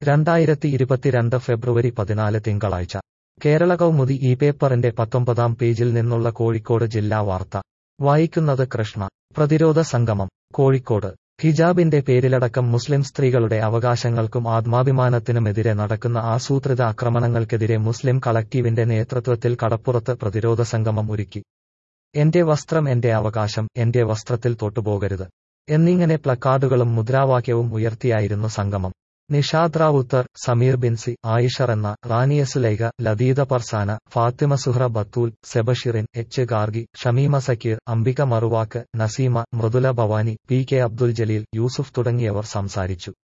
രണ്ടായിരത്തി ഇരുപത്തിരണ്ട് ഫെബ്രുവരി പതിനാല് തിങ്കളാഴ്ച കേരള കൗമുദി ഈ പേപ്പറിന്റെ പത്തൊമ്പതാം പേജിൽ നിന്നുള്ള കോഴിക്കോട് ജില്ലാ വാർത്ത വായിക്കുന്നത് കൃഷ്ണ പ്രതിരോധ സംഗമം കോഴിക്കോട് ഹിജാബിന്റെ പേരിലടക്കം മുസ്ലിം സ്ത്രീകളുടെ അവകാശങ്ങൾക്കും ആത്മാഭിമാനത്തിനുമെതിരെ നടക്കുന്ന ആസൂത്രിത ആക്രമണങ്ങൾക്കെതിരെ മുസ്ലിം കളക്ടീവിന്റെ നേതൃത്വത്തിൽ കടപ്പുറത്ത് പ്രതിരോധ സംഗമം ഒരുക്കി എന്റെ വസ്ത്രം എന്റെ അവകാശം എന്റെ വസ്ത്രത്തിൽ തൊട്ടുപോകരുത് എന്നിങ്ങനെ പ്ലക്കാർഡുകളും മുദ്രാവാക്യവും ഉയർത്തിയായിരുന്നു സംഗമം നിഷാദ് റാവുത്തർ സമീർ ബിൻസി ആയിഷ റെന്ന റാനിയ സുലൈഖ ലതീദ പർസാന ഫാത്തിമ സുഹ്ര ബത്തൂൽ സെബഷിറിൻ എച്ച് ഗാർഗി ഷമീമ സക്കീർ അംബിക മറുവാക്ക് നസീമ മൃദുല ഭവാനി പി കെ അബ്ദുൽ ജലീൽ യൂസുഫ് തുടങ്ങിയവർ സംസാരിച്ചു